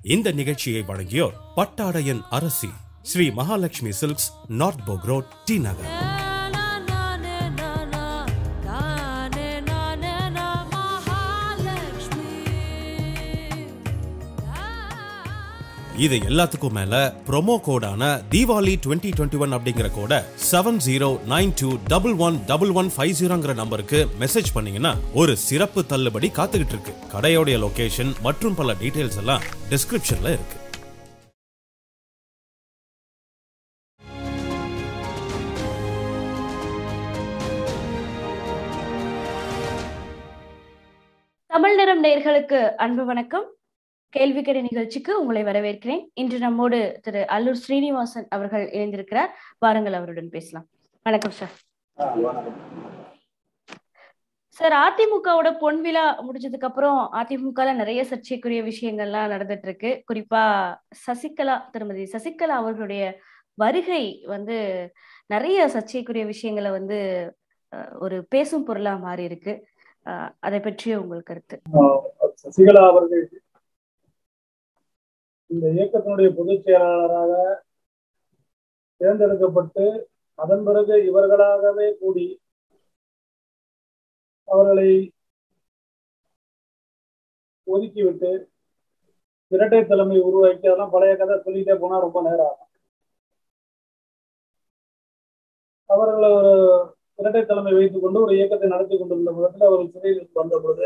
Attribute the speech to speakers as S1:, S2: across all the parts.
S1: இந்த நிகழ்ச்சியை வழங்கியோர் பட்டாடையன் அரசி Sri Mahalakshmi silks north Boag road T Nagar இது எல்லாத்துக்கும் மேல ப்ரோமோ கோடான தீபாவளி டுவெண்ட்டி டுவெண்ட்டி ஒன் அப்படிங்கிற கோட seven zero nine two double one double one five ஜீரோங்கிற நம்பருக்கு மெசேஜ் பண்ணீங்கன்னா ஒரு சிறப்பு தள்ளுபடி காத்துக்கிட்டு இருக்கு கடையோடைய லொகேஷன் மற்றும் பல டீடைல்ஸ் எல்லாம் டிஸ்கிரிப்ஷன்ல இருக்கு
S2: தமிழ் நிறம் நேர்களுக்கு அன்பு வணக்கம் கேள்விக்கடை நிகழ்ச்சிக்கு உங்களை வரவேற்கிறேன் இன்று நம்மோடு திரு அல்லூர் ஸ்ரீனிவாசன் அவர்கள் இணைந்திருக்கிறார் வாருங்கள் அவருடன் பேசலாம் வணக்கம் சார் சார் அதிமுகவோட பொன் விழா முடிஞ்சதுக்கு அப்புறம் அதிமுகல நிறைய சர்ச்சைக்குரிய விஷயங்கள்லாம் நடந்துட்டு இருக்கு குறிப்பா சசிகலா திருமதி சசிகலா அவர்களுடைய வருகை வந்து நிறைய சர்ச்சைக்குரிய விஷயங்களை வந்து அஹ், ஒரு பேசும் பொருளா மாறி இருக்கு அஹ், அதை பற்றிய உங்கள் கருத்து
S3: சசிகலா அவர்கள் இந்த இயக்கத்தினுடைய பொதுச் செயலாளராக தேர்ந்தெடுக்கப்பட்டு அதன் பிறகு இவர்களாகவே கூடி அவர்களை ஒதுக்கிவிட்டு இரட்டை தலைமை உருவாக்கி அதெல்லாம் பழைய கதை சொல்லிட்டே போனா ரொம்ப நேரம் ஆகும் அவர்கள் ஒரு இரட்டை தலைமை வைத்துக் கொண்டு ஒரு இயக்கத்தை நடத்தி கொண்டிருந்த விதத்தில் அவர் சிறையில் வந்த பொழுது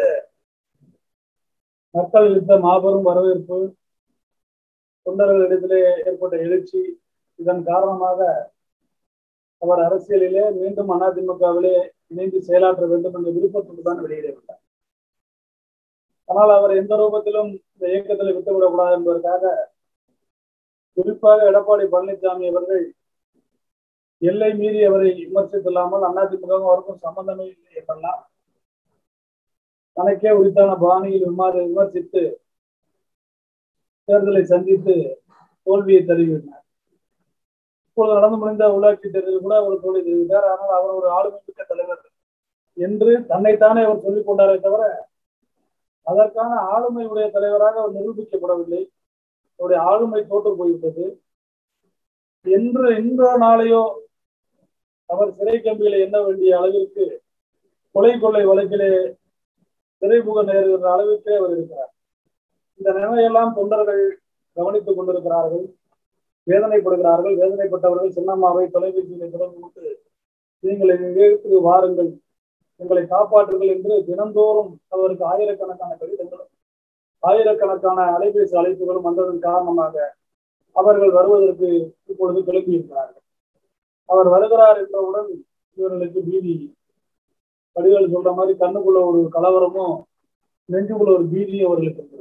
S3: மக்கள் இருந்த மாபெரும் வரவேற்பு தொண்டர்களிடத்திலே ஏற்பட்ட எழுச்சி இதன் காரணமாக அவர் அரசியலிலே மீண்டும் அதிமுகவிலே இணைந்து செயலாற்ற வேண்டும் என்ற விருப்பத்தோடு தான் வெளியிடவில்லை ஆனால் அவர் எந்த ரூபத்திலும் இந்த இயக்கத்தில் விட்டுவிடக்கூடாது என்பதற்காக குறிப்பாக எடப்பாடி பழனிசாமி அவர்கள் எல்லை மீறி அவரை விமர்சித்தில்லாமல் அதிமுகவும் அவருக்கும் சம்பந்தமே இல்லை என்றெல்லாம் தனக்கே உரித்தான பாணியில் விமாறு விமர்சித்து தேர்தலை சந்தித்து தோல்வியை தருவினார் இப்பொழுது நடந்து முடிந்த உள்ளாட்சி தேர்தலில் கூட அவர் தோல்வி தெரிவித்தார் ஆனால் அவர் ஒரு ஆளுமை மிக்க தலைவர் என்று தன்னைத்தானே அவர் சொல்லிக் கொண்டாரே தவிர அதற்கான ஆளுமை உடைய தலைவராக அவர் நிரூபிக்கப்படவில்லை அவருடைய ஆளுமை தோற்று போய்விட்டது என்று இன்றோ நாளையோ அவர் சிறை கம்பிகளை எண்ண வேண்டிய அளவிற்கு கொலை கொள்ளை வழக்கிலே சிறைமுக நேருகிற அளவிற்கே அவர் இருக்கிறார் இந்த நிலைமையெல்லாம் தொண்டர்கள் கவனித்துக் கொண்டிருக்கிறார்கள் வேதனைப்படுகிறார்கள் வேதனைப்பட்டவர்கள் சின்னம்மாவை தொலைபேசியில தொடர்பு கொண்டு நீங்கள் எங்களுக்கு வாருங்கள் உங்களை காப்பாற்றுங்கள் என்று தினந்தோறும் அவருக்கு ஆயிரக்கணக்கான கடிதங்களும் ஆயிரக்கணக்கான அலைபேசி அழைப்புகளும் வந்ததன் காரணமாக அவர்கள் வருவதற்கு இப்பொழுது கிளம்பியிருக்கிறார்கள் அவர் வருகிறார் என்றவுடன் இவர்களுக்கு பீதி வடிவேல் சொல்ற மாதிரி கண்ணுக்குள்ள ஒரு கலவரமும் நெஞ்சுக்குள்ள ஒரு பீதியும் அவர்களுக்கு இருந்தது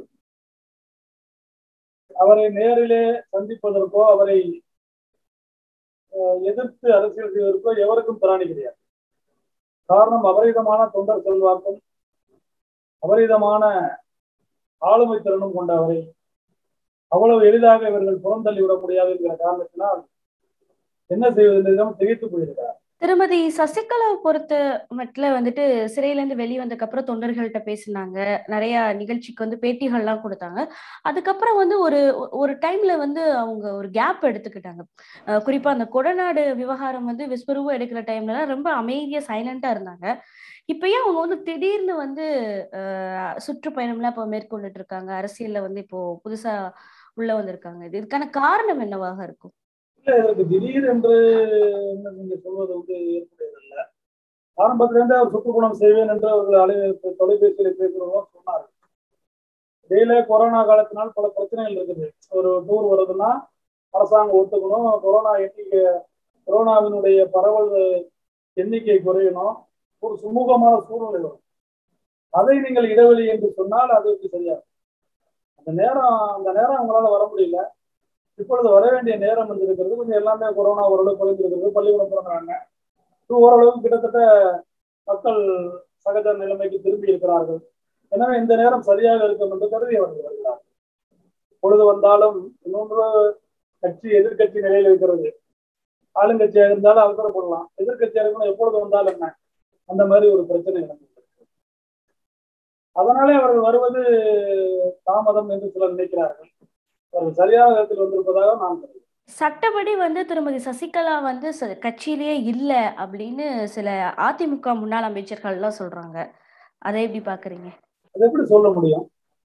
S3: அவரை நேரிலே சந்திப்பதற்கோ அவரை எதிர்த்து அரசியல் செய்வதற்கோ எவருக்கும் திராணி கிடையாது காரணம் அபரிதமான தொண்டர் செல்வாக்கும் அபரிதமான ஆளுமை திறனும் கொண்ட அவரை அவ்வளவு எளிதாக இவர்கள் புறந்தள்ளி விட முடியாது என்கிற காரணத்தினால் என்ன செய்வது என்று திகைத்து போயிருக்கிறார்
S2: திருமதி சசிகலாவை பொறுத்த மட்டும் வந்துட்டு சிறையில இருந்து வெளியே வந்ததுக்கு அப்புறம் தொண்டர்கள்ட்ட பேசினாங்க நிறைய நிகழ்ச்சிக்கு வந்து பேட்டிகள்லாம் கொடுத்தாங்க அதுக்கப்புறம் வந்து ஒரு ஒரு டைம்ல வந்து அவங்க ஒரு கேப் எடுத்துக்கிட்டாங்க குறிப்பா அந்த கொடநாடு விவகாரம் வந்து விஸ்வரூபம் எடுக்கிற டைம்ல ரொம்ப அமைதியா சைலண்டா இருந்தாங்க இப்ப ஏன் அவங்க வந்து திடீர்னு வந்து சுற்றுப்பயணம்லாம் இப்போ மேற்கொண்டுட்டு இருக்காங்க அரசியல்ல வந்து இப்போ புதுசா உள்ள வந்திருக்காங்க இது இதுக்கான காரணம் என்னவாக இருக்கும்
S3: இதற்கு திடீர் என்று நீங்க சொல்வது வந்து ஏற்புடையதல்ல ஆரம்பத்திலிருந்தே அவர் சுற்றுப்பணம் செய்வேன் என்று அவர்கள் அலை தொலைபேசியில பேசுறவங்க சொன்னார்கள் இடையில கொரோனா காலத்தினால் பல பிரச்சனைகள் இருக்குது ஒரு டூர் வருதுன்னா அரசாங்கம் ஒத்துக்கணும் கொரோனா எண்ணிக்கை கொரோனாவினுடைய பரவல் எண்ணிக்கை குறையணும் ஒரு சுமூகமான சூழ்நிலை வரும் அதை நீங்கள் இடைவெளி என்று சொன்னால் அது சரியா அந்த நேரம் அந்த நேரம் அவங்களால வர முடியல இப்பொழுது வர வேண்டிய நேரம் வந்திருக்கிறது கொஞ்சம் எல்லாமே கொரோனா ஓரளவு குறைந்திருக்கிறது பள்ளிக்கூடம் திறந்தாங்க ஓரளவு கிட்டத்தட்ட மக்கள் சகஜ நிலைமைக்கு திரும்பி இருக்கிறார்கள் எனவே இந்த நேரம் சரியாக இருக்கும் என்று கருதி அவர்கள் வருகிறார் பொழுது வந்தாலும் இன்னொன்று கட்சி எதிர்கட்சி நிலையில் இருக்கிறது ஆளுங்கட்சியாக இருந்தாலும் அவசரப்படலாம் எதிர்கட்சியாக இருக்கணும் எப்பொழுது வந்தாலும் என்ன அந்த மாதிரி ஒரு பிரச்சனை நடந்தது அதனாலே அவர்கள் வருவது தாமதம் என்று சிலர் நினைக்கிறார்கள் ஒரு சரியான விதத்தில் வந்திருப்பதாக நான் கருதுகிறேன்.
S2: சட்டப்படி வந்து திருமதி சசிகலா வந்து ச- கட்சியிலேயே இல்ல அப்படின்னு சில அதிமுக முன்னாள் அமைச்சர்கள்லாம் சொல்றாங்க அதை எப்படி பாக்குறீங்க
S3: அது எப்படி சொல்ல முடியும்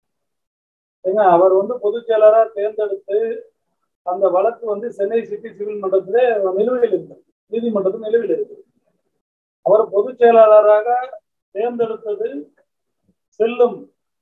S3: ஏங்க அவர் வந்து பொதுச் செயலாளராக தேர்ந்தெடுத்து அந்த வழக்கு வந்து சென்னை சிட்டி சிவில் மன்றத்திலே நிலுவையில் இருக்கிறது நீதிமன்றத்தில் நிலுவையில் இருக்கிறது அவர் பொதுச் செயலாளராக தேர்ந்தெடுத்தது செல்லும்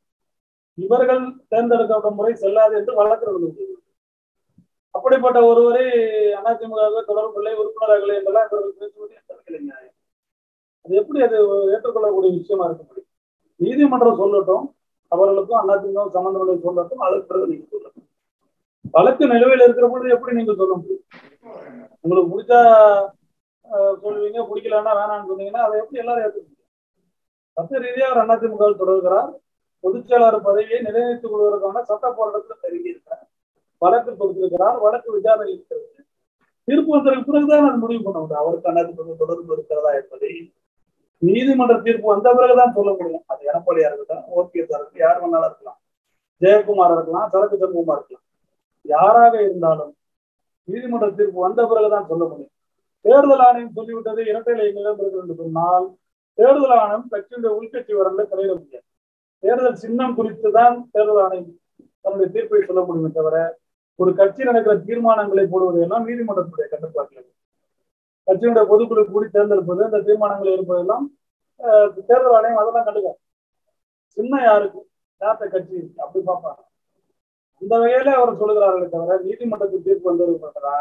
S3: இவர்கள் தேர்ந்தெடுக்கப்பட்ட முறை செல்லாது என்று வழக்கு இருந்தது அப்படிப்பட்ட ஒருவரை அதிமுக தொடர்புகளை உறுப்பினர்களே என்பதெல்லாம் இவர்கள் பேசுவது எந்த வகையில் நியாயம்? அது எப்படி அது ஏற்றுக்கொள்ளக்கூடிய விஷயமா இருக்க முடியும் நீதிமன்றம் சொல்லட்டும் அவர்களுக்கும் அதிமுக சம்பந்தங்களை சொல்லட்டும் அதற்கு பிறகு நீங்க சொல்லட்டும் வழக்கு நிலுவையில் இருக்கிற பொழுது எப்படி நீங்க சொல்ல முடியும் உங்களுக்கு பிடிச்சா அஹ், சொல்லுவீங்க பிடிக்கலன்னா வேணாம்னு சொன்னீங்கன்னா அதை எப்படி எல்லாரும் ஏற்றுக்க முடியும் சட்ட ரீதியாக அவர் அதிமுக தொடர்கிறார் பொதுச் செயலாளர் பதவியை நிலைநிறுத்திக் கொள்வதற்கான சட்ட போராட்டத்தில் தெரிவிக்கிறார் வழக்கு கொடுத்திருக்கிறார் வழக்கு விசாரணை இருக்கிறது தீர்ப்பு வந்ததற்கு பிறகுதான் அது முடிவு பண்ண முடியும் அவருக்கு அதிமுக தொடர்பு இருக்கிறதா என்பதை நீதிமன்ற தீர்ப்பு வந்த பிறகுதான் சொல்ல முடியும் அது எடப்பாடியா இருக்கட்டும் ஓபிஎஸ் இருக்கட்டும் யார் வேணாலும் இருக்கலாம் ஜெயக்குமார் இருக்கலாம் சரக்கு சண்முகமா இருக்கலாம் யாராக இருந்தாலும் நீதிமன்ற தீர்ப்பு வந்த பிறகுதான் சொல்ல முடியும் தேர்தல் ஆணையம் சொல்லிவிட்டது இரட்டைலை நிலந்திருக்கு என்று சொன்னால் தேர்தல் ஆணையம் கட்சியுடைய உள்கட்சி வரல தலையிட முடியாது தேர்தல் சின்னம் குறித்து தான் தேர்தல் ஆணையம் தன்னுடைய தீர்ப்பை சொல்ல முடியுமே தவிர ஒரு கட்சி நடக்கிற தீர்மானங்களை போடுவதையெல்லாம் நீதிமன்றத்துடைய கட்டுப்பாட்டில் இருக்கு. கட்சியினுடைய பொதுக்குழு கூடி தேர்ந்தெடுப்பது அந்த தீர்மானங்கள் இருப்பதெல்லாம் அஹ், தேர்தல் ஆணையம் அதெல்லாம் கண்டுக்க சின்ன யாருக்கு யார்கிட்ட கட்சி இருக்கு அப்படி பார்ப்பாங்க அந்த வகையில அவர் சொல்லுகிறார்களே தவிர நீதிமன்றத்துக்கு தீர்ப்பு வந்தது பார்த்தா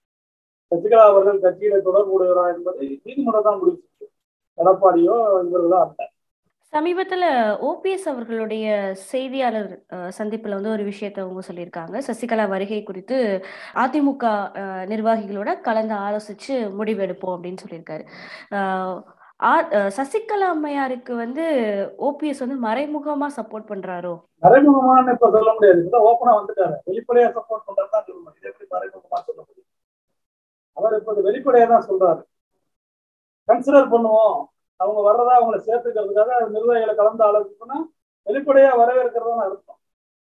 S3: சசிகலா அவர்கள் கட்சியில தொடர்புடையவரா என்பதை நீதிமன்றம் தான் முடிவு செய்யும். எடப்பாடியோ இவர்களோ அல்ல
S2: சமீபத்துல ஓபிஎஸ் அவர்களுடைய செய்தியாளர் அஹ், சந்திப்புல வந்து ஒரு விஷயத்தை அவங்க சொல்லியிருக்காங்க சசிகலா வருகை குறித்து அதிமுக அஹ், நிர்வாகிகளோட கலந்து ஆலோசிச்சு முடிவெடுப்போம் அப்படின்னு சொல்லியிருக்காரு அஹ், ஆ- அஹ், சசிகலா அம்மையாருக்கு வந்து ஓபிஎஸ் வந்து மறைமுகமா சப்போர்ட் பண்றாரோ
S3: மறைமுகமான்னு இப்ப சொல்ல முடியாது இப்பதான் ஓப்பனா வந்துட்டாரு வெளிப்படையா சப்போர்ட் பண்றது தான் சொல்லணும் இது எப்படி மறைமுகமா சொல்ல முடியும் அவர் இப்ப இது வெளிப்படையா தான் சொல்றாரு கன்சிடர் பண்ணுவோம் அவங்க வர்றதா அவங்கள சேர்த்துக்கிறதுக்காக நிர்வாகிகளை கலந்து ஆலோசிக்கணும்னா வெளிப்படையா வரவேற்கிறதா அர்த்தம்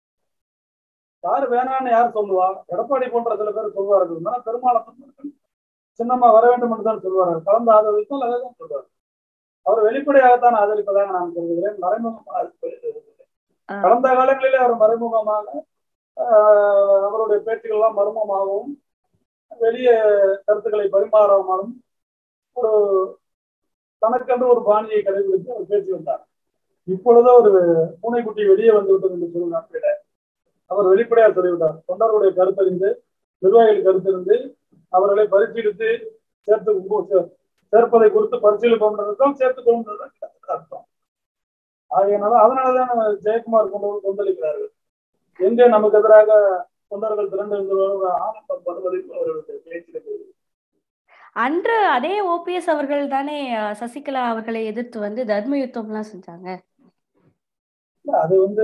S3: யார் வேணான்னு யார் சொல்லுவா எடப்பாடி போன்ற சில பேர் சொல்வார்கள் ஆனா பெரும்பாலும் சின்னம்மா வர வேண்டும் என்று தான் சொல்வார்கள் கலந்து ஆதரவித்தால் அதை தான் சொல்வார் அவர் வெளிப்படையாகத்தான் ஆதரிப்பதாக நான் கருதுகிறேன் மறைமுகமாக ஆதரிப்பது
S2: அஹ்,
S3: கடந்த காலங்களிலே அவர் மறைமுகமாக ஆஹ், அவருடைய பேச்சுகள் எல்லாம் மர்மமாகவும் வெளியே கருத்துக்களை பரிமாறாமலும் ஒரு தனக்கென்று ஒரு பாணியை கடைபிடித்து அவர் பேசி வந்தார் இப்பொழுது ஒரு பூனைக்குட்டி வெளியே வந்து விட்டது என்று சொல்லும் நாட்களில அவர் வெளிப்படையாக சொல்லிவிட்டார் தொண்டர்களுடைய கருத்தறிந்து நிர்வாகிகள் கருத்தறிந்து அவர்களை பரிசீலித்து சேர்த்து சே- சேர்ப்பதை குறித்து பரிசீலிப்போம் என்றதும் சேர்த்துக் கொள்ளும் அர்த்தம் ஆகையினால அதனாலதான் ஜெயக்குமார் கொண்டவர் கொந்தளிக்கிறார்கள் எங்கே நமக்கு எதிராக தொண்டர்கள் திரண்டு இருந்தவர்கள் ஆனந்தம் படுவதை அவர்களுடைய பேச்சில் தெரியுது.
S2: அன்று அதே ஓபிஎஸ் அவர்கள் தானே அஹ், சசிகலா அவர்களை எதிர்த்து வந்து தர்ம யுத்தம்லாம் செஞ்சாங்க
S3: இல்ல, அது வந்து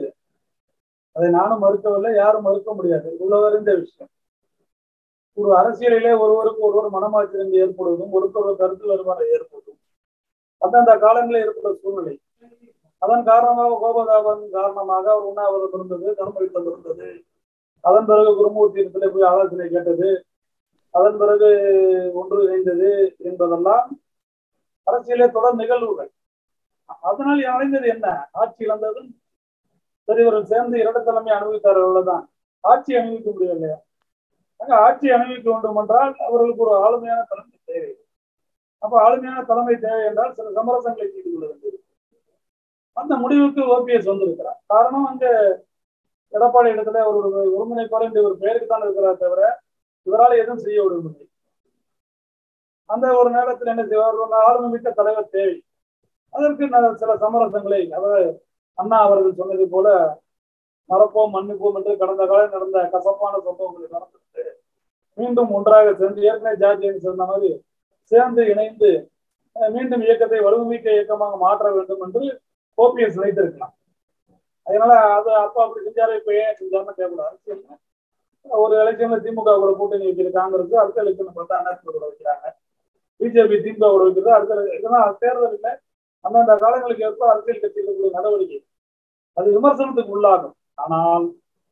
S3: அதை நானும் மறுக்கவில்லை யாரும் மறுக்க முடியாது உள்ளவறிந்த விஷயம் ஒரு அரசியலிலே ஒருவருக்கு ஒருவர் மனமாச்சரியம் ஏற்படுவதும் ஒருத்தர் கருத்து வேறுபாடு ஏற்படுவதும் அந்தந்த காலங்களில் ஏற்பட்ட சூழ்நிலை அதன் காரணமாக கோபதாபம் காரணமாக அவர் உண்ணாவிரதம் இருந்தது தர்மயுத்தம் இருந்தது அதன் பிறகு குருமூர்த்தியிடத்திலே போய் ஆலோசனை கேட்டது அதன் பிறகு ஒன்று இணைந்தது என்பதெல்லாம் அரசியலே தொடர் நிகழ்வுகள் அதனால் அடைந்தது என்ன ஆட்சி இழந்ததும் பெரியவர்கள் சேர்ந்து இரண்டு தலைமை அனுபவித்தார்கள் அவ்வளவுதான் ஆட்சி அனுபவிக்க முடியவில்லையா அங்க ஆட்சி அனுபவிக்க வேண்டும் என்றால் அவர்களுக்கு ஒரு ஆளுமையான தலைமை தேவை அப்ப ஆளுமையான தலைமை தேவை என்றால் சில சமரசங்களை செய்து கொள்ள வேண்டியது அந்த முடிவுக்கு ஓபிஎஸ் வந்திருக்கிறார் காரணம் அங்க எடப்பாடி இடத்துல அவர் ஒரு ஒருங்கிணைப்பாளர் என்ற ஒரு பெயருக்கு தான் இருக்கிறார் தவிர இவரால் எதுவும் செய்ய விடவில்லை அந்த ஒரு நேரத்தில் என்ன செய்வார் ஒரு ஆளுமை மிக்க தலைவர் தேவை அதற்கு நான் சில சமரசங்களை அதாவது அண்ணா அவர்கள் சொன்னது போல மறப்போம் மன்னிப்போம் என்று கடந்த காலம் நடந்த கசப்பான சம்பவங்களை நடந்துட்டு மீண்டும் ஒன்றாக சேர்ந்து ஏற்கனவே ஜார்ஜ் சொன்ன மாதிரி சேர்ந்து இணைந்து அஹ், மீண்டும் இயக்கத்தை வலுமிக்க இயக்கமாக மாற்ற வேண்டும் என்று ஓபிஎஸ் நினைத்திருக்கலாம் அதனால அது அப்ப அப்படி செஞ்சாரு இப்ப ஏன் செஞ்சாருன்னு கேட்கக்கூடாது அரசியல்ல ஒரு எலெக்ஷன்ல திமுக கூட கூட்டணி வைக்கிற காங்கிரஸ் அடுத்த எலெக்ஷன் பார்த்தா அதிமுக கூட வைக்கிறாங்க பிஜேபி திமுக கூட வைக்கிறது அடுத்த இதெல்லாம் தேர்தல் இல்லை அந்தந்த காலங்களுக்கு ஏற்ப அரசியல் கட்சிகளுடைய நடவடிக்கை அது விமர்சனத்துக்கு உள்ளாகும் ஆனால்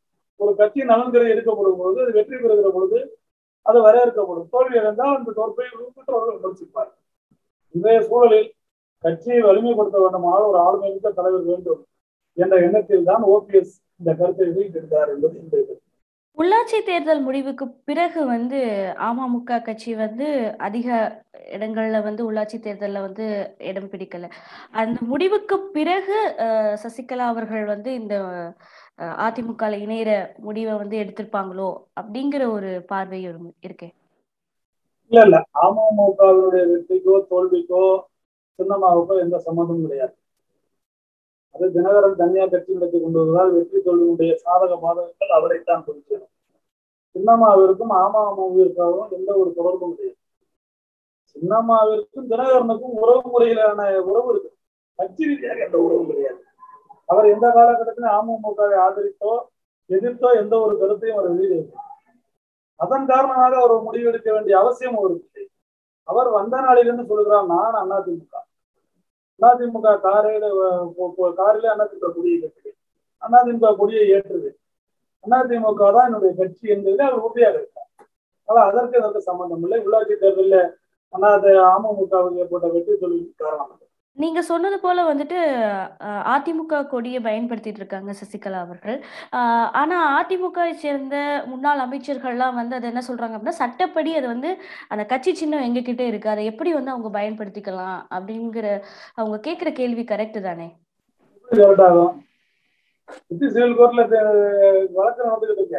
S3: ஒரு கட்சி நலன்களை எடுக்கப்படும் பொழுது அது வெற்றி பெறுகிற பொழுது அது வரையறுக்கப்படும் தோல்வி அடைந்தால் அந்த தோற்பை மற்றவர்கள் விமர்சிப்பார் இன்றைய சூழலில் கட்சியை வலிமைப்படுத்த வேண்டுமானால் ஒரு ஆளுமை மிக்க தலைவர் வேண்டும் என்ற எண்ணத்தில் தான் ஓபிஎஸ் இந்த கருத்தை வெளியிட்டிருக்கிறார் என்பது இன்றைய கருத்து.
S2: உள்ளாட்சி தேர்தல் முடிவுக்கு பிறகு வந்து அமமுக கட்சி வந்து அதிக இடங்கள்ல வந்து உள்ளாட்சி தேர்தல்ல வந்து இடம் பிடிக்கல அந்த முடிவுக்கு பிறகு அஹ், சசிகலா அவர்கள் வந்து இந்த அஹ், அதிமுகல இணையிற முடிவை வந்து எடுத்திருப்பாங்களோ அப்படிங்கிற ஒரு பார்வை ஒரு- இருக்கே
S3: இல்ல இல்ல அமமுகவினுடைய வெற்றிக்கோ தோல்விக்கோ சின்னமாவுக்கோ எந்த சம்மந்தமும் கிடையாது அது தினகரன் தனியார் கட்சி நடத்தி கொண்டு வருவதால் வெற்றி தோல்வியுடைய சாதக பாதகங்கள் அவரைத்தான் குறிக்கிறது சின்னம்மாவிற்கும் அமமுகவிற்காகவும் எந்த ஒரு தொடர்பும் கிடையாது சின்னம்மாவிற்கும் தினகரனுக்கும் உறவு முறையிலான உறவு இருக்கு கட்சி ரீதியாக எந்த உறவும் கிடையாது அவர் எந்த காலகட்டத்திலும் அமமுகவை ஆதரித்தோ எதிர்த்தோ எந்த ஒரு கருத்தையும் அவர் வெளியிடவில்லை அதன் காரணமாக அவர் ஒரு முடிவெடுக்க வேண்டிய அவசியம் அவருக்கு இல்லை அவர் வந்த நாளிலிருந்து சொல்லுகிறார் நான் அதிமுக அதிமுக காரையில அஹ், போ- போ- காரிலே அதிமுக கொடியை கட்டுது அதிமுக கொடியை ஏற்றுது அதிமுக தான் என்னுடைய கட்சி என்பதில் அவர் உறுதியாக இருக்கார் ஆனால் அதற்கு அதற்கு சம்பந்தம் இல்லை உள்ளாட்சி தேர்தலில் அண்ணாத அமமுகவுக்கு ஏற்பட்ட வெற்றி தோல்விக்கு காரணம்
S2: நீங்க சொன்னது போல வந்துட்டு அஹ், அதிமுக கொடியை பயன்படுத்திட்டு இருக்காங்க சசிகலா அவர்கள் அஹ், ஆனா அதிமுக சேர்ந்த முன்னாள் அமைச்சர்கள்லாம் வந்து அது என்ன சொல்றாங்க அப்படின்னா சட்டப்படி அது வந்து அந்த கட்சி சின்னம் எங்க கிட்ட இருக்கு அதை எப்படி வந்து அவங்க பயன்படுத்திக்கலாம் அப்படிங்கிற அவங்க கேக்குற கேள்வி கரெக்ட் தானே
S3: எப்படி கரெக்ட் ஆகும் சிட்டி சிவில் கோர்ட்ல வழக்கு நடந்துகிட்டு இருக்க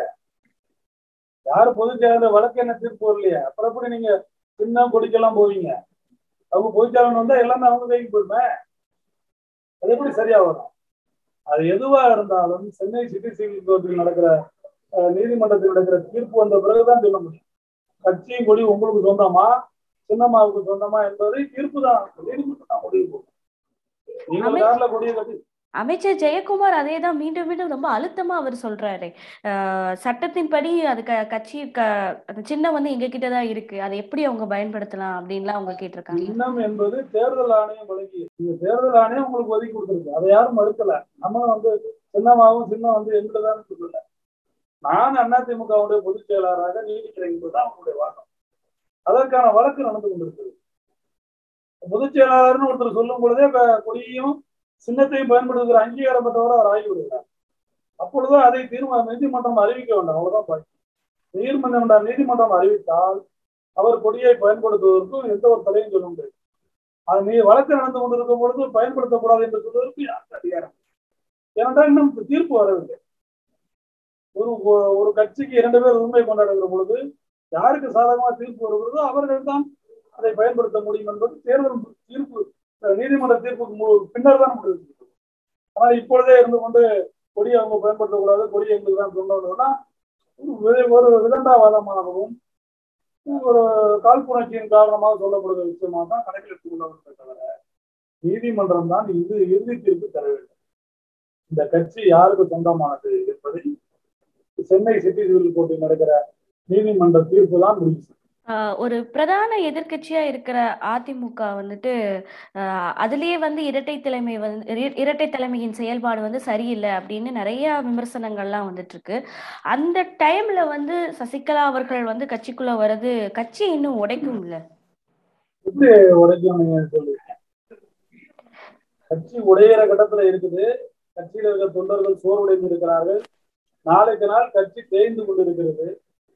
S3: யாரு பொதுச் செயலாளர் வழக்கு என்ன தீர்ப்பு வரலையே அப்புறம் எப்படி நீங்க சின்ன கொடிக்கெல்லாம் போவீங்க அவங்க பொதுச்செயலாளர் வந்தா எல்லாமே அவங்க கைக்கு போயிருமே அது எப்படி சரியா வரும் அது எதுவா இருந்தாலும் சென்னை சிட்டி சிவில் கோர்ட்டில் நடக்கிற அஹ், நீதிமன்றத்தில் நடக்கிற தீர்ப்பு வந்த பிறகுதான் சொல்ல முடியும் கட்சியும் கொடி உங்களுக்கு சொந்தமா சின்னம்மாவுக்கு சொந்தமா என்பதை தீர்ப்பு தான் நீதிமன்றம் தான் முடிவு போகும் நீங்க ஒரு
S2: அமை-
S3: கார்ல கொடியை கட்டி
S2: அமைச்சர் ஜெயக்குமார் அதே தான் மீண்டும் மீண்டும் ரொம்ப அழுத்தமா அவர் சொல்றாரு அஹ், சட்டத்தின்படி அது க கட்சி க அந்த சின்னம் வந்து எங்க கிட்ட தான் இருக்கு அதை எப்படி அவங்க பயன்படுத்தலாம் அப்படின்லாம் அவங்க கேட்டிருக்காங்க
S3: சின்னம் என்பது தேர்தல் ஆணையம் வழங்கி இந்த தேர்தல் ஆணையம் உங்களுக்கு ஒதுக்கி கொடுத்துருக்கு அதை யாரும் மறுக்கல நம்ம வந்து சின்னமாவும் சின்னம் வந்து எங்களுதான் சொல்லல நான் அதிமுகவுடைய பொதுச் செயலாளராக நீடிக்கிறேன் என்பதுதான் அவங்களுடைய வாதம் அதற்கான வழக்கு நடந்து கொண்டிருக்கிறது பொதுச் செயலாளர்னு ஒருத்தர் சொல்லும் பொழுதே இப்ப கொடியையும் சின்னத்தையும் பயன்படுத்துகிற அங்கீகாரம் பெற்றவரை அவர் ஆகிவிடுகிறார் அப்பொழுது அதை தீர்மானம் நீதிமன்றம் அறிவிக்க வேண்டாம் அவ்வளவுதான் பாக்கி நீதிமன்றம் நீதிமன்றம் அறிவித்தால் அவர் கொடியை பயன்படுத்துவதற்கும் எந்த ஒரு தடையும் சொல்ல முடியாது அது நீ வழக்கு நடந்து கொண்டிருக்கும் பொழுது பயன்படுத்தக்கூடாது என்று சொல்வதற்கு யாருக்கு அதிகாரம் ஏனென்றால் இன்னும் தீர்ப்பு வரவில்லை ஒரு ஒரு கட்சிக்கு இரண்டு பேர் உரிமை கொண்டாடுகிற பொழுது யாருக்கு சாதகமா தீர்ப்பு வருகிறதோ அவர்கள் தான் அதை பயன்படுத்த முடியும் என்பது தேர்தல் தீர்ப்பு அஹ், நீதிமன்ற தீர்ப்புக்கு மு- பின்னர் தான் முடிவு செய்யப்படும். ஆனால் இப்பொழுதே இருந்து கொண்டு கொடியை அவங்க பயன்படுத்தக்கூடாது கொடி எங்களுக்கு தான் சொன்னதுன்னா ஒரு வி- ஒரு விதண்டாவாதமாகவும் ஒரு காழ்ப்புணர்ச்சியின் காரணமாக சொல்லப்படுகிற விஷயமாக தான் கணக்கில் எடுத்துக் கொள்ள வேண்டும் தவிர நீதிமன்றம் தான் இது இறுதி தீர்ப்பு தர வேண்டும் இந்த கட்சி யாருக்கு சொந்தமானது என்பதை சென்னை சிட்டி சிவில் கோர்ட்டில் நடக்கிற நீதிமன்ற தீர்ப்பு தான் முடிவு செய்யும்.
S2: ஆஹ் ஒரு பிரதான எதிர்க்கட்சியா இருக்கிற அதிமுக வந்துட்டு ஆஹ் அதுலயே வந்து இரட்டை தலைமை வந்து இர- இரட்டை தலைமையின் செயல்பாடு வந்து சரியில்லை அப்படின்னு நிறைய விமர்சனங்கள்லாம் வந்துட்டு இருக்கு அந்த டைம்ல வந்து சசிகலா அவர்கள் வந்து கட்சிக்குள்ள வர்றது கட்சி இன்னும் உடைக்கும் இல்ல
S3: எப்படி உடைக்கும் நீங்க சொல்லுவீங்க கட்சி உடையிற கட்டத்துல இருக்குது கட்சியில் இருக்கிற தொண்டர்கள் சோர்வடைந்து இருக்கிறார்கள் நாளுக்கு நாள் கட்சி தேய்ந்து கொண்டிருக்கிறது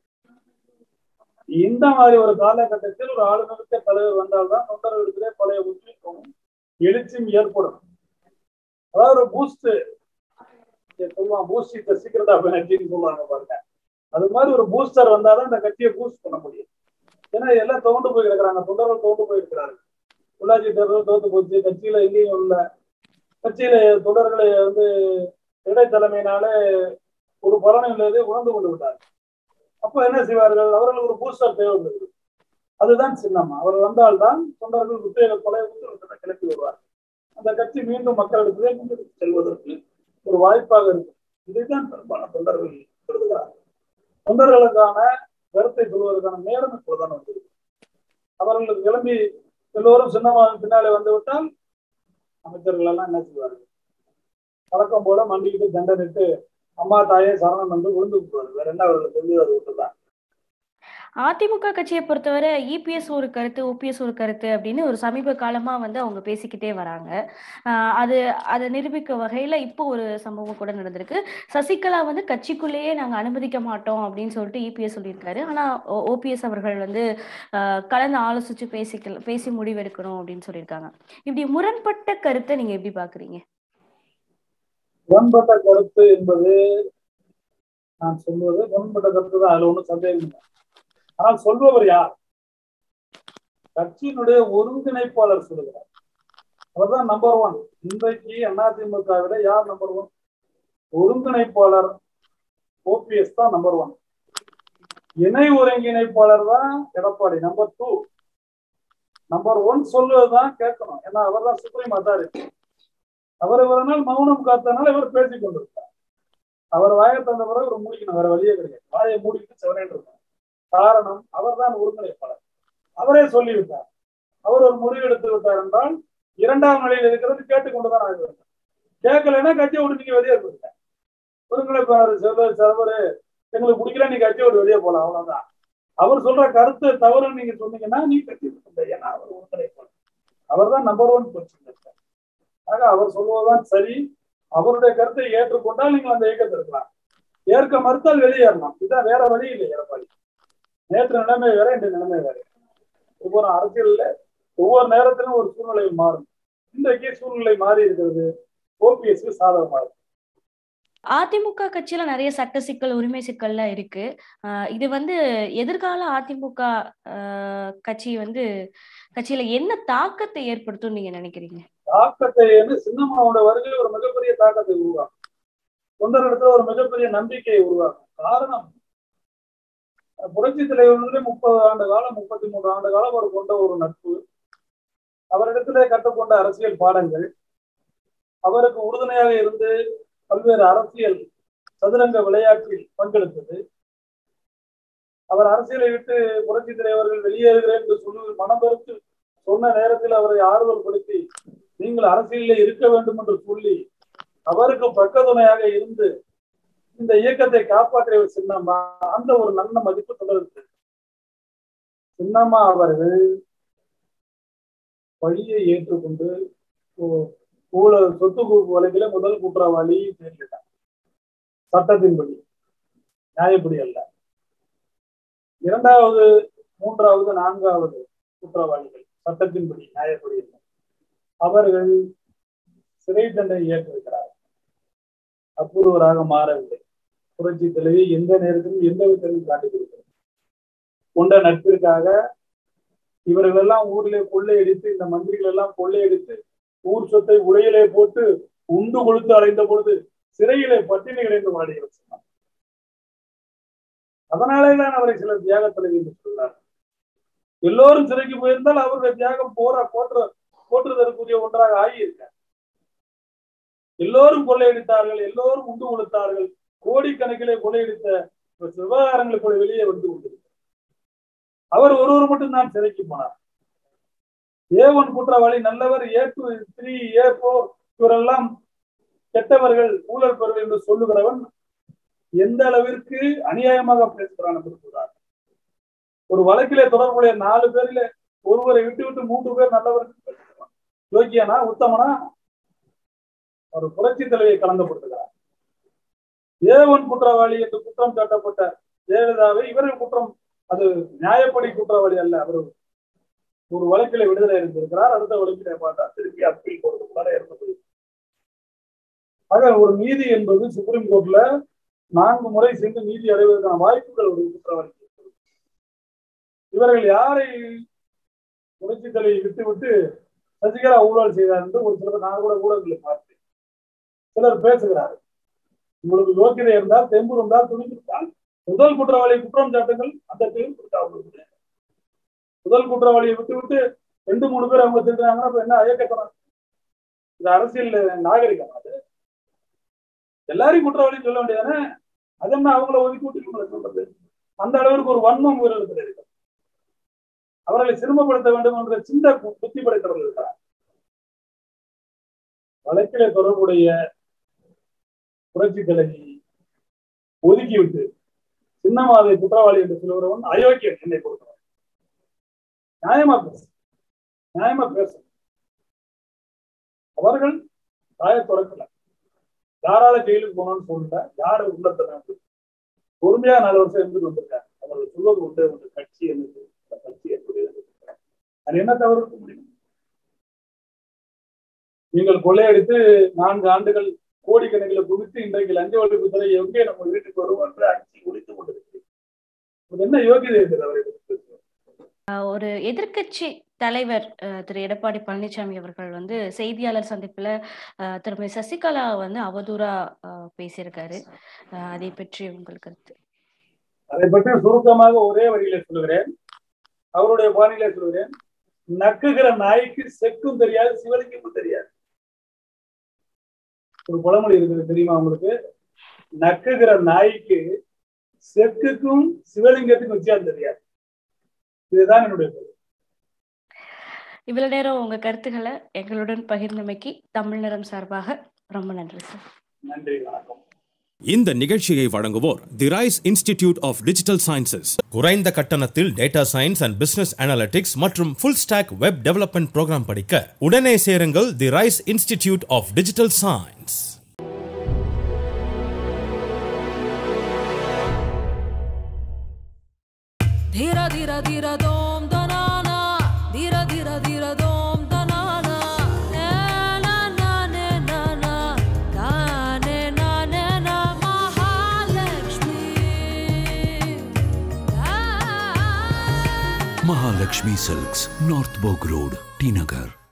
S3: இந்த மாதிரி ஒரு காலகட்டத்தில் ஒரு ஆளுநருக்க தலைவர் வந்தால்தான் தொண்டர்களுக்கிடையே பழைய உத்வேகமும் எழுச்சியும் ஏற்படும் அதாவது ஒரு பூஸ்ட் சொல்லுவாங்க பூஸ்ட் இந்த சீக்கிரட் ஆஃப் எனர்ஜின்னு சொல்லுவாங்க பாருங்க அது மாதிரி ஒரு பூஸ்டர் வந்தாதான் இந்த கட்சியை பூஸ்ட் பண்ண முடியும் ஏன்னா எல்லாம் தோண்டு போய் கிடக்குறாங்க தொண்டர்கள் தோண்டு போய் இருக்கிறார்கள் உள்ளாட்சி தேர்தல் தோத்து போச்சு கட்சியில எங்கேயும் இல்லை கட்சியில தொண்டர்களை வந்து இடைத்தலைமையினால ஒரு பலனும் இல்லாத உணர்ந்து கொண்டு விட்டார் அப்ப என்ன செய்வார்கள் அவர்கள் ஒரு பூஸ்டர் தேவைப்படுகிறது அதுதான் சின்னம் அவர் வந்தால்தான் தொண்டர்கள் உத்வேக கொலை உத்வேகத்தை கிளப்பி வருவார் அந்த கட்சி மீண்டும் மக்களிடத்திலே முன்னெடுத்து செல்வதற்கு ஒரு வாய்ப்பாக இருக்கும் இதைத்தான் பெரும்பாலான தொண்டர்கள் கருதுகிறார் தொண்டர்களுக்கான கருத்தை சொல்வதற்கான நேரம் இப்பொழுதுதான் வந்திருக்கு அவர்களுக்கு கிளம்பி எல்லோரும் சின்னமாக பின்னாலே வந்து விட்டால் அமைச்சர்கள் எல்லாம் என்ன செய்வார்கள் வழக்கம் போல மண்டிக்கிட்டு தண்டனிட்டு அம்மா தாயே சரணம் என்று விழுந்து விட்டுருவாரு வேற என்ன அவர்களுக்கு தெரிஞ்சது அது விட்டுதான்
S2: அதிமுக கட்சியை பொறுத்தவரை இபிஎஸ் ஒரு கருத்து ஓபிஎஸ் ஒரு கருத்து அப்படின்னு ஒரு சமீப காலமா வந்து அவங்க பேசிக்கிட்டே வராங்க ஆஹ் அது அதை நிரூபிக்க வகையில இப்போ ஒரு சம்பவம் கூட நடந்திருக்கு சசிகலா வந்து கட்சிக்குள்ளேயே நாங்க அனுமதிக்க மாட்டோம் அப்படின்னு சொல்லிட்டு இபிஎஸ் சொல்லியிருக்காரு ஆனா ஓபிஎஸ் அவர்கள் வந்து ஆஹ் கலந்து ஆலோசிச்சு பேசிக்கல பேசி முடிவெடுக்கணும் அப்படின்னு சொல்லியிருக்காங்க இப்படி முரண்பட்ட கருத்தை நீங்க எப்படி பாக்குறீங்க
S3: முரண்பட்ட கருத்து என்பது நான் சொல்வது முரண்பட்ட கருத்து தான் அதுல ஒன்றும் சந்தேகம் இல்லை ஆனால் சொல்பவர் யார் கட்சியினுடைய ஒருங்கிணைப்பாளர் சொல்லுகிறார் அவர்தான் நம்பர் ஒன் இன்றைக்கு அதிமுக விட யார் நம்பர் ஒன் ஒருங்கிணைப்பாளர் ஓபிஎஸ் தான் நம்பர் ஒன் இணை ஒருங்கிணைப்பாளர் தான் Edappadi number two number one சொல்லுவதுதான் கேட்கணும் ஏன்னா அவர் தான் சுப்ரீம் அத்தாரிட்டி அவர் ஒரு நாள் மௌனம் காத்தனால இவர் பேசிக் கொண்டிருக்கார் அவர் வாயை தந்த பிறகு ஒரு மூடிக்கணும் வேற வழியே கிடையாது வாயை மூடிக்கிட்டு செவனேன் இருக்கார் காரணம் அவர்தான் ஒருங்கிணைப்பாளர் அவரே சொல்லிவிட்டார் அவர் ஒரு முடிவு எடுத்து விட்டார் என்றால் இரண்டாம் நிலையில் இருக்கிறது கேட்டுக்கொண்டுதான் ஆக வேண்டும் கேட்கலைன்னா கட்சியை விட்டு நீங்க வெளியே போயிருக்க ஒருங்கிணைப்பாளர் செல்வ செல்வரு எங்களுக்கு பிடிக்கல நீங்க கட்சியை விட்டு வெளியே போலாம் அவ்வளவுதான் அவர் சொல்ற கருத்து தவறுன்னு நீங்க சொன்னீங்கன்னா நீ கட்சி விட்டு ஏன்னா அவர் ஒருங்கிணைப்பாளர் அவர் தான் நம்பர் ஒன் பொசிஷன் இருக்கார் ஆக அவர் சொல்வதுதான் சரி அவருடைய கருத்தை ஏற்றுக்கொண்டால் நீங்கள் அந்த இயக்கத்தில் இருக்கலாம் ஏற்க மறுத்தால் வெளியேறலாம் இதுதான் வேற வழி இல்லை எடப்பாடி நேற்று நிலைமை வேற இன்று நிலைமை வேற ஒவ்வொரு அரசியல்ல ஒவ்வொரு நேரத்திலும் ஒரு சூழ்நிலை மாறும் இன்றைக்கு சூழ்நிலை மாறி இருக்கிறது ஓபிஎஸ்க்கு சாதகமா இருக்கு
S2: அதிமுக கட்சியில நிறைய சட்ட சிக்கல் உரிமை சிக்கல்லாம் இருக்கு ஆஹ் இது வந்து எதிர்கால அதிமுக ஆஹ் கட்சி வந்து கட்சியில என்ன தாக்கத்தை ஏற்படுத்தும் நீங்க நினைக்கிறீங்க
S3: தாக்கத்தை வந்து சின்னம்மாவோட வருகை ஒரு மிகப்பெரிய தாக்கத்தை உருவாக்கும் தொண்டரிடத்துல ஒரு மிகப்பெரிய நம்பிக்கையை உருவாக்கும் காரணம் புரட்சி தலைவர்களே முப்பது ஆண்டு காலம் முப்பத்தி மூன்று ஆண்டு காலம் அவர் கொண்ட ஒரு நட்பு அவரிடத்திலே கற்றுக்கொண்ட அரசியல் பாடங்கள் அவருக்கு உறுதுணையாக இருந்து பல்வேறு அரசியல் சதுரங்க விளையாட்டில் பங்கெடுத்தது அவர் அரசியலை விட்டு புரட்சி தலைவர்கள் வெளியேறுகிறேன் என்று சொல்லி மனம் பெருத்து சொன்ன நேரத்தில் அவரை ஆறுதல் படுத்தி நீங்கள் அரசியலில் இருக்க வேண்டும் என்று சொல்லி அவருக்கு பக்கத்துணையாக இருந்து இந்த இயக்கத்தை காப்பாற்றியவர் சின்னம்மா அந்த ஒரு நல்ல மதிப்பு தொடர்ந்து சின்னம்மா அவர்கள் பழியை ஏற்றுக்கொண்டு ஊழல் சொத்து குவிப்பு வழக்கில முதல் குற்றவாளி நேரிட்டார் சட்டத்தின்படி நியாயப்படி அல்ல இரண்டாவது மூன்றாவது நான்காவது குற்றவாளிகள் சட்டத்தின்படி நியாயப்படி அல்ல அவர்கள் சிறை தண்டனை ஏற்றிருக்கிறார் அப்பூர்வராக மாறவில்லை புரட்சி தலைவி எந்த நேரத்திலும் எந்த விதத்திலும் காட்டி கொடுக்கிறது கொண்ட நட்பிற்காக இவர்கள் எல்லாம் ஊரிலே கொள்ளையடித்து இந்த மந்திரிகள் எல்லாம் கொள்ளையடித்து ஊர் சொத்தை உடையிலே போட்டு உண்டு கொழுத்து அடைந்த பொழுது சிறையிலே பட்டினி கிடைந்து வாடுகிறது சொன்னார் அதனாலே தான் அவரை சிலர் தியாக தலைவி என்று சொல்றார் எல்லோரும் சிறைக்கு போயிருந்தால் அவருடைய தியாகம் போற போற்ற போற்றுதற்குரிய ஒன்றாக ஆகியிருக்க எல்லோரும் கொள்ளையடித்தார்கள் எல்லோரும் உண்டு கொடுத்தார்கள் கோடிக்கணக்கிலே கொள்ளையடித்த விவகாரங்களுக்குள்ள வெளியே வந்து கொண்டிருக்கிறார் அவர் ஒருவர் மட்டும் தான் சிறைக்கு போனார் ஏ ஒன் குற்றவாளி நல்லவர் ஏ டூ த்ரீ ஏ போர் இவரெல்லாம் கெட்டவர்கள் ஊழல் பெறுவர் என்று சொல்லுகிறவன் எந்த அளவிற்கு அநியாயமாக பேசுகிறான் என்று சொல்றார் ஒரு வழக்கிலே தொடர்புடைய நாலு பேரில ஒருவரை விட்டு விட்டு மூன்று பேர் நல்லவர்கள் யோக்கியனா உத்தமனா ஒரு புரட்சி தலைவியை கலந்தப்படுத்துகிறார் ஏ ஒன் குற்றவாளி என்று குற்றம் சாட்டப்பட்ட ஜெயலலிதாவை இவர்கள் குற்றம் அது நியாயப்படி குற்றவாளி அல்ல அவர் ஒரு வழக்கில விடுதலை இருந்திருக்கிறார் அடுத்த வழக்கில பார்த்தா திருப்பி அப்பீல் போறதுக்குள்ளார இறந்து ஆக ஒரு நீதி என்பது சுப்ரீம் கோர்ட்ல நான்கு முறை சென்று நீதி அடைவதற்கான வாய்ப்புகள் ஒரு குற்றவாளி இவர்கள் யாரை புரட்சி தலையை விட்டு விட்டு சசிகலா ஊழல் செய்தார் என்று ஒரு சிலர் நான் கூட ஊடகங்களை பார்த்தேன் சிலர் பேசுகிறார் உங்களுக்கு யோக்கியதை இருந்தால் தெம்பு இருந்தால் துணிந்திருந்தால் முதல் குற்றவாளி குற்றம் சாட்டுங்கள் அந்த தெளிவு கொடுத்தா முதல் குற்றவாளியை விட்டு விட்டு ரெண்டு மூணு பேர் அவங்க திருடுறாங்கன்னா இப்ப என்ன அயக்கத்தனம் இது அரசியல் நாகரிகம் அது எல்லாரையும் குற்றவாளியும் சொல்ல வேண்டியதானே அது என்ன அவங்கள ஒதுக்கி விட்டு சொல்றது அந்த அளவிற்கு ஒரு வன்மம் வீரர்கள் இருக்கு அவர்களை சிறுமப்படுத்த வேண்டும் என்ற சிந்த புத்தி படைத்தவர்கள் இருக்கிறார் வழக்கிலே தொடர்புடைய புரட்சி தலைவி ஒதுக்கி விட்டு சின்னமாதை குற்றவாளி என்று சொல்லுகிறவன் அயோக்கியன் என்னை பொறுத்தவரை நியாயமா பேச நியாயமா பேச அவர்கள் தாய திறக்கல யாரால ஜெயிலுக்கு போனோம்னு சொல்லல யாரு உள்ளத்தை நம்பி பொறுமையா நாலு வருஷம் இருந்துட்டு வந்திருக்காங்க அவர்கள் சொல்வது உண்டு உண்டு கட்சி என்னது இந்த கட்சி எப்படி இருந்திருக்கு. அது என்ன தவறு இருக்க முடியும் நீங்கள் கொள்ளையடித்து நான்கு ஆண்டுகள் கோடிக்கணக்கில் குவித்து இன்றைக்கு லஞ்ச ஒழிப்புத்துறை எங்கே நம்ம வீட்டுக்கு வருவோம் என்று அடிச்சு குடித்து கொண்டிருக்கிறீர்கள் இது என்ன யோகியதை இருக்குது அவரை பற்றி பேசுவது?
S2: ஒரு எதிர்க்கட்சி தலைவர் அஹ், திரு எடப்பாடி பழனிசாமி அவர்கள் வந்து செய்தியாளர் சந்திப்புல அஹ், திருமதி சசிகலா வந்து அவதூறா அஹ், பேசியிருக்காரு அஹ், அதை பற்றி உங்கள் கருத்து
S3: அதை பற்றி சுருக்கமாக ஒரே வழியில சொல்லுகிறேன் அவருடைய பாணியில சொல்லுகிறேன் நக்குகிற நாய்க்கு செக்கும் தெரியாது சிவலிங்கமும் தெரியாது ஒரு பழமொழி இருக்குது தெரியுமா உங்களுக்கு நக்குகிற நாய்க்கு செக்குக்கும் சிவலிங்கத்துக்கும் வித்தியாசம் தெரியாது இதுதான் என்னுடைய கருத்து.
S2: இவ்வளவு நேரம் உங்க கருத்துக்களை எங்களுடன் பகிர்ந்தமைக்கு தமிழ் நிறம் சார்பாக ரொம்ப நன்றி சார்
S3: நன்றி வணக்கம்
S1: இந்த நிகழ்ச்சியை வழங்குவோர் the Rise Institute of Digital Sciences குறைந்த கட்டணத்தில் data science and business analytics மற்றும் full stack web development program படிக்க உடனே சேருங்கள் the Rise Institute of Digital Science
S4: धीर धीर धीर दोम दनाना धीर धीर धीर दोम दनाना ने ना ना ने ना ना का ने ना ने ना महालक्ष्मी आ
S5: Mahalakshmi Silks, North Bog Road, T Nagar.